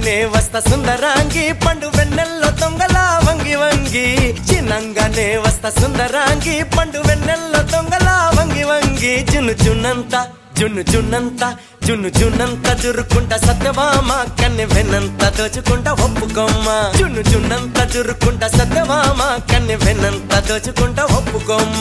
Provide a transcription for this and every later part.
చిన్నంగానే వస్తా సుందరాంగి పండు వెన్నెల్లో దొంగలా వంగి వంగి చిన్నంగానే వస్తా సుందరాంగి పండు వెన్నెల్లో దొంగలా వంగి వంగి జున్ను జున్నంత జున్ను జున్నంత జున్ను జున్నంత జురుకుంట సత్యవామ కన్నె వెన్నంత దోచుకుంట ఒప్పుకోమ్మ జున్ను జున్నంత జురుకుంట సత్యవామ కన్నె వెన్నంత దోచుకుంట ఒప్పుకోమ్మ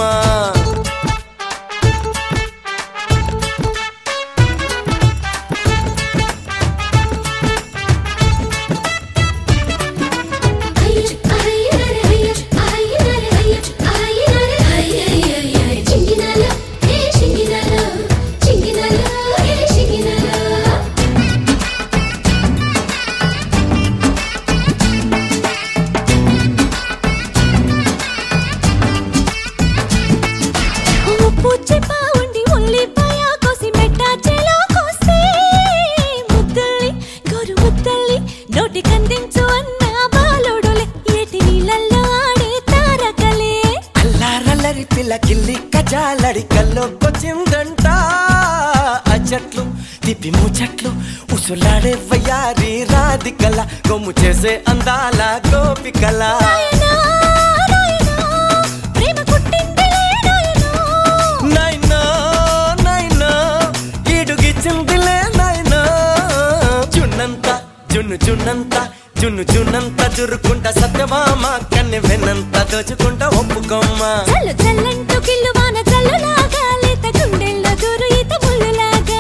ఉండి ఉల్లిపాయ కోసి మెట్టాచెలో కోస్తే ముద్దల్ని గోరు ముద్దల్ని నోటికందించు అన్న బాలుడులే ఏటి నీళ్ళల్లో ఆడే తారకలే అల్లారల్లరి పిల్ల కిల్లి కజాలడి కల్లోకొచ్చిందంట అచ్చట్లు తిప్పి ముచ్చట్లు ఉసులాడే వయ్యారి రాధికల గొమ్ము చేసే అందాల గోపికల నాయనా, నాయనా, ప్రేమ కుట్టిందిలే నాయనా. నైనా నైనా ఈడుగిచ్చిందిలే నైనా జున్నంత జున్ను జున్నంత జున్ను జున్నంత జురుకుంట సత్యమామ కన్నె వెన్నంత దోచుకుంట ఒప్పుకోమ్మ చల్లు చల్లంటూ కిల్లువాన చల్లులాగా లేత గుండెల్లో దూరు ఈత ముళ్ళులాగా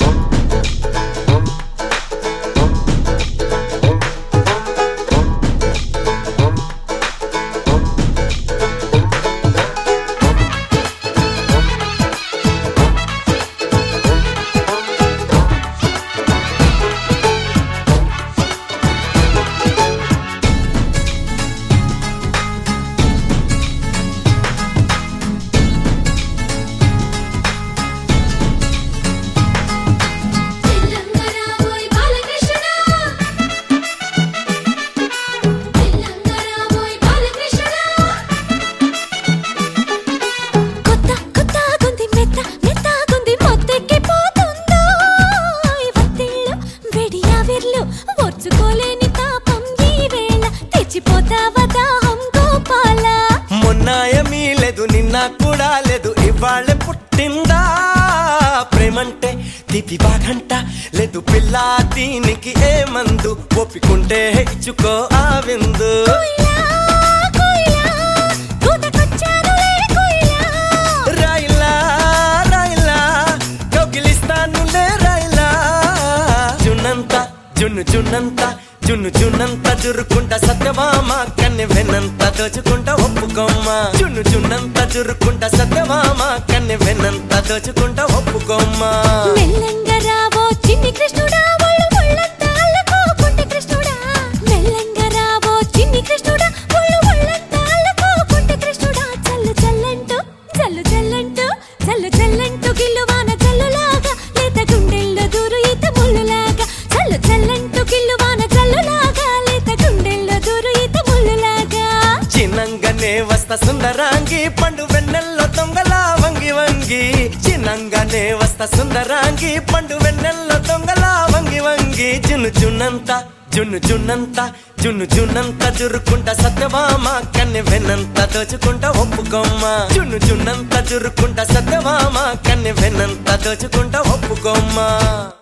కొత్త కొత్త గుంది మెత్త మెత్త గుంది మొత్తెక్కి పోతుందో వత్తిళ్ళు వెడి ఆవిర్లు ఓర్చుకోలేని తాపం ఈ వేళ తెచ్చిపోతావా దాహం గోపాల మొన్నాయమీ లేదు నిన్న కూడా లేదు ఇవాళ పుట్టిందా ప్రేమంటే తీపి బాగంట లేదు పిల్ల దీనికి ఏ మందు ఒప్పుకుంటే ఇచ్చుకో ఆ విందు కోయిలా కోయిలా కూతకొచ్చానులే కోయిలా రాయిలా రాయిలా కౌగిలిస్తానులే రాయిలా జున్నంత జున్ను జున్నంత జున్ను జున్నంత జురుకుంట సత్యమామ కన్నె వెన్నంత దోచుకుంట ఒప్పుకోమ్మ జున్ను జున్నంత జురుకుంట సత్యమామ కన్నె వెన్నంత దోచుకుంట ఒప్పుకోమ్మ మెల్లంగా రావో చిన్ని కృష్ణుడా ఒళ్ళు ఒళ్ళంతా అల్లుకోకుంటే కృష్ణుడా మెల్లంగా రావో చిన్ని కృష్ణుడా ఒళ్ళు ఒళ్ళంతా అల్లుకోకుంటే కృష్ణుడా చల్లు చల్లంటూ చల్లు చల్లంటూ చల్లు చల్లంటూ గిల్లువాన చల్లులాగా లేత గుండెల్లో దూరు ఈత ముళ్ళులాగా చల్లు చల్లంటూ గిల్లువాన చల్లులాగా లేత గుండెల్లో దూరు ఈత ముళ్ళులాగా చిన్నంగానే వస్తా సుందరాంగి పండు వెన్నెల్లో దొంగలా వంగి వంగి చిన్నంగానే వస్తా సుందరాంగి పండు వెన్నెల్లో దొంగలా వంగి వంగి జున్ను జున్నంత జున్ను జున్నంత జున్ను జున్నంత జురుకుంట సత్యమామ కన్నె వెన్నంత దోచుకుంట ఒప్పుకోమ్మ జున్ను జున్నంత జురుకుంట సత్యమామ కన్నె వెన్నంత దోచుకుంట ఒప్పుకోమ్మ